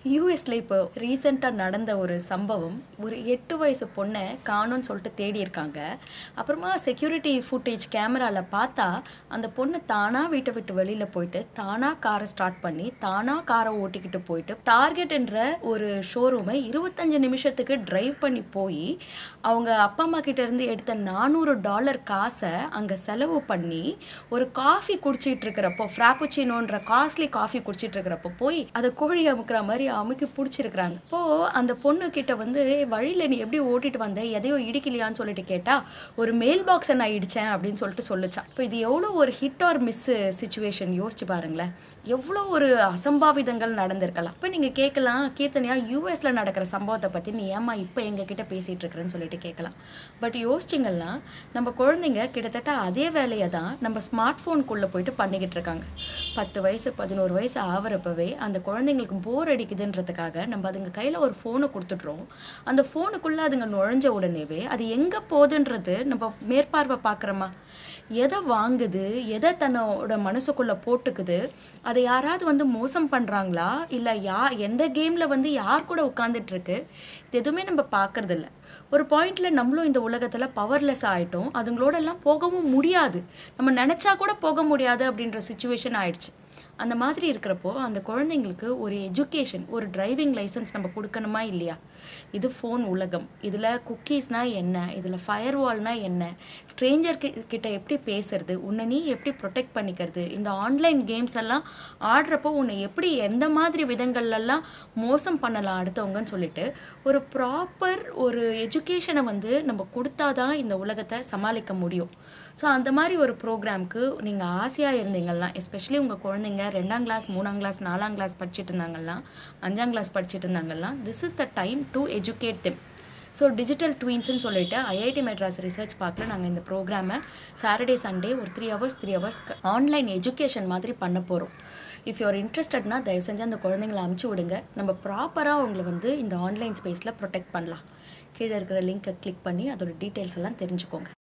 யூஎஸ்ல இப்போ ரீசெண்டாக நடந்த ஒரு சம்பவம் ஒரு எட்டு வயசு பொண்ணை காணோன்னு சொல்லிட்டு தேடி இருக்காங்க அப்புறமா செக்யூரிட்டி ஃபுட்டேஜ் கேமராவில் பார்த்தா அந்த பொண்ணு தானாக வீட்டை விட்டு வெளியில் போயிட்டு தானாக காரை ஸ்டார்ட் பண்ணி தானாக காரை ஓட்டிக்கிட்டு போயிட்டு டார்கெட் என்ற ஒரு ஷோரூமை இருபத்தஞ்சு நிமிஷத்துக்கு டிரைவ் பண்ணி போய் அவங்க அப்பா அம்மா கிட்ட இருந்து எடுத்த நானூறு டாலர் காசை அங்கே செலவு பண்ணி ஒரு காஃபி குடிச்சிட்டு இருக்கிறப்போ ஃப்ராப்புச்சினோன்ற காஸ்ட்லி காஃபி குடிச்சிட்டு இருக்கிறப்போ போய் அதை கோழி அமுக்குற மாதிரி அமுக்கி பிடிச்சிருக்கிறாங்க இப்போ அந்த பொண்ணு கிட்ட வந்து வழியில் நீ எப்படி ஓட்டிட்டு வந்த எதையோ இடிக்கலையான்னு சொல்லிட்டு கேட்டா ஒரு மெயில் பாக்ஸை நான் இடிச்சேன் அப்படின்னு சொல்லிட்டு சொல்லிச்சான் இப்போ இது எவ்வளோ ஒரு ஹிட் ஆர் மிஸ் சுச்சுவேஷன் யோசிச்சு பாருங்களேன் எவ்வளோ ஒரு அசம்பாவிதங்கள் நடந்திருக்கலாம் இப்போ நீங்கள் கேட்கலாம் கீர்த்தனையா யூஎஸ்ல நடக்கிற சம்பவத்தை பற்றி நீ ஏமா இப்போ எங்ககிட்ட பேசிட்டு இருக்கிறேன்னு சொல்லிட்டு கேட்கலாம் பட் யோசிச்சிங்கன்னா நம்ம குழந்தைங்க கிட்டத்தட்ட அதே வேலையை தான் நம்ம ஸ்மார்ட் ஃபோனுக்குள்ளே போயிட்டு பண்ணிக்கிட்டு இருக்காங்க பத்து வயசு பதினோரு வயசு ஆகிறப்பவே அந்த குழந்தைங்களுக்கு போர் அடிக்குதுன்றதுக்காக நம்ம அதுங்க கையில் ஒரு ஃபோனை கொடுத்துட்றோம் அந்த ஃபோனுக்குள்ளே அதுங்க நுழைஞ்ச உடனேவே அது எங்கே போகுதுன்றது நம்ம மேற்பார்வை பார்க்குறோமா எதை வாங்குது எதை தன்னோட மனசுக்குள்ளே போட்டுக்குது அதை யாராவது வந்து மோசம் பண்ணுறாங்களா இல்லை யா எந்த கேமில் வந்து யார் கூட உட்காந்துட்டு இருக்கு இது எதுவுமே நம்ம பார்க்கறதில்ல ஒரு பாயிண்ட்ல நம்மளும் இந்த உலகத்துல பவர்லெஸ் ஆயிட்டோம் அதுங்களோட எல்லாம் போகவும் முடியாது நம்ம நினைச்சா கூட போக முடியாது அப்படின்ற சுச்சுவேஷன் ஆயிடுச்சு அந்த மாதிரி இருக்கிறப்போ அந்த குழந்தைங்களுக்கு ஒரு எஜுகேஷன் ஒரு டிரைவிங் லைசன்ஸ் நம்ம கொடுக்கணுமா இல்லையா இது ஃபோன் உலகம் இதில் குக்கீஸ்னா என்ன இதில் ஃபயர் வால்னா என்ன ஸ்ட்ரேஞ்சர் கிட்ட எப்படி பேசுறது உன்னை நீ எப்படி ப்ரொடெக்ட் பண்ணிக்கிறது இந்த ஆன்லைன் கேம்ஸ் எல்லாம் ஆடுறப்போ உன்னை எப்படி எந்த மாதிரி விதங்கள்லாம் மோசம் பண்ணலாம் அடுத்தவங்கன்னு சொல்லிட்டு ஒரு ப்ராப்பர் ஒரு எஜுகேஷனை வந்து நம்ம கொடுத்தாதான் இந்த உலகத்தை சமாளிக்க முடியும் ஸோ அந்த மாதிரி ஒரு ப்ரோக்ராம்க்கு நீங்கள் ஆசையாக இருந்தீங்கன்னா எஸ்பெஷலி உங்கள் குழந்தைங்க ரெண்டாம் கிளாஸ் மூணாம் கிளாஸ் நாலாம் கிளாஸ் படிச்சுட்டு இருந்தாங்கன்னா அஞ்சாம் கிளாஸ் படிச்சுட்டு இருந்தாங்கன்னா this is the time to educate them so digital ட்வீன்ஸ்னு சொல்லிட்டு ஐஐடி மெட்ராஸ் ரிசர்ச் பார்க்கில் நாங்கள் இந்த ப்ரோக்ராமை சாட்டர்டே சண்டே ஒரு three hours three hours online education மாதிரி பண்ண போகிறோம் இஃப் யூஆர் இன்ட்ரெஸ்டட்னா தயவு செஞ்சு அந்த குழந்தைங்களை அமுச்சு விடுங்க நம்ம ப்ராப்பராக அவங்களை வந்து இந்த ஆன்லைன் ஸ்பேஸில் ப்ரொடெக்ட் பண்ணலாம் கீழே இருக்கிற லிங்க்கை கிளிக் பண்ணி அதோட டீட்டெயில்ஸ் எல்லாம் தெரிஞ்சுக்கோங்க